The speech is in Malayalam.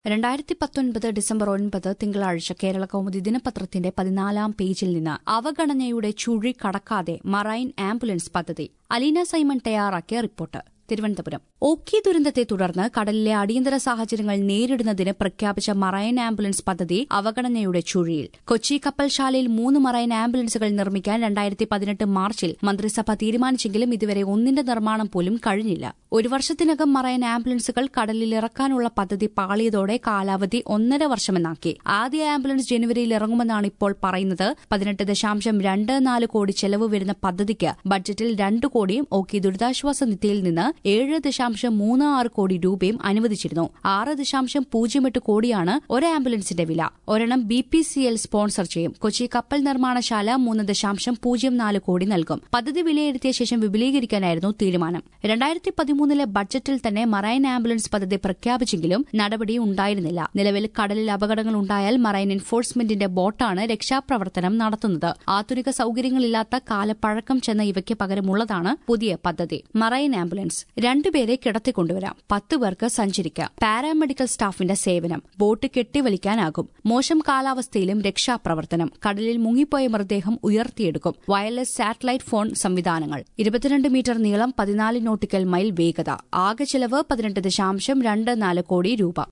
രണ്ടായിരത്തി പത്തൊൻപത് ഡിസംബർ ഒൻപത് തിങ്കളാഴ്ച കേരള കൗമുദി ദിനപത്രത്തിന്റെ പതിനാലാം പേജിൽ നിന്ന് അവഗണനയുടെ ചുഴി കടക്കാതെ മറൈൻ ആംബുലൻസ് പദ്ധതി അലീന സൈമൺ തയ്യാറാക്കിയ റിപ്പോർട്ട് തിരുവനന്തപുരം ഓക്കി ദുരന്തത്തെ തുടർന്ന് കടലിലെ അടിയന്തര സാഹചര്യങ്ങൾ നേരിടുന്നതിന് പ്രഖ്യാപിച്ച മറൈൻ ആംബുലൻസ് പദ്ധതി അവഗണനയുടെ ചുഴിയിൽ കൊച്ചി കപ്പൽശാലയിൽ മൂന്ന് മറൈൻ ആംബുലൻസുകൾ നിർമ്മിക്കാൻ രണ്ടായിരത്തി പതിനെട്ട് മാർച്ചിൽ മന്ത്രിസഭ തീരുമാനിച്ചെങ്കിലും ഇതുവരെ ഒന്നിന്റെ നിർമ്മാണം പോലും കഴിഞ്ഞില്ല ഒരു വർഷത്തിനകം മറൈൻ ആംബുലൻസുകൾ കടലിൽ ഇറക്കാനുള്ള പദ്ധതി പാളിയതോടെ കാലാവധി ഒന്നര വർഷമെന്നാക്കി ആദ്യ ആംബുലൻസ് ജനുവരിയിൽ ഇറങ്ങുമെന്നാണ് ഇപ്പോൾ പറയുന്നത് പതിനെട്ട് ദശാംശം രണ്ട് നാല് കോടി ചെലവ് വരുന്ന പദ്ധതിക്ക് ബഡ്ജറ്റിൽ രണ്ട് കോടിയും ഓക്കി ദുരിതാശ്വാസ നിധിയിൽ നിന്ന് ഏഴ് ദശാംശം മൂന്ന് ആറ് കോടി രൂപയും അനുവദിച്ചിരുന്നു ആറ് ദശാംശം പൂജ്യം എട്ട് കോടിയാണ് ഒരു ആംബുലൻസിന്റെ വില ഒരെണ്ണം B P C L sponsor ചെയ്യും കൊച്ചി കപ്പൽ നിർമ്മാണശാല മൂന്ന് ദശാംശം പൂജ്യം നാല് കോടി നൽകും പദ്ധതി വിലയിരുത്തിയ ശേഷം വിപുലീകരിക്കാനായിരുന്നു തീരുമാനം രണ്ടായിരത്തി പതിമൂന്നിലെ ബഡ്ജറ്റിൽ തന്നെ മറൈൻ ആംബുലൻസ് പദ്ധതി പ്രഖ്യാപിച്ചെങ്കിലും നടപടി ഉണ്ടായിരുന്നില്ല നിലവിൽ കടലിൽ അപകടങ്ങൾ ഉണ്ടായാൽ മറൈൻ എൻഫോഴ്സ്മെന്റിന്റെ ബോട്ടാണ് രക്ഷാപ്രവർത്തനം നടത്തുന്നത് ആധുനിക സൌകര്യങ്ങളില്ലാത്ത കാലപ്പഴക്കം ചെന്ന ഇവയ്ക്ക് പകരമുള്ളതാണ് പുതിയ പദ്ധതി മറൈൻ ആംബുലൻസ് രണ്ടുപേരെ കിടത്തിക്കൊണ്ടുവരാം പത്ത് പേർക്ക് സഞ്ചരിക്കാം പാരാമെഡിക്കൽ സ്റ്റാഫിന്റെ സേവനം ബോട്ട് കെട്ടിവലിക്കാനാകും മോശം കാലാവസ്ഥയിലും രക്ഷാപ്രവർത്തനം കടലിൽ മുങ്ങിപ്പോയ മൃതദേഹം ഉയർത്തിയെടുക്കും വയർലെസ് സാറ്റലൈറ്റ് ഫോൺ സംവിധാനങ്ങൾ ഇരുപത്തിരണ്ട് മീറ്റർ നീളം പതിനാല് നോട്ടിക്കൽ മൈൽ വേഗത ആകെ ചെലവ് പതിനെട്ട് ദശാംശം രണ്ട് നാല് കോടി രൂപ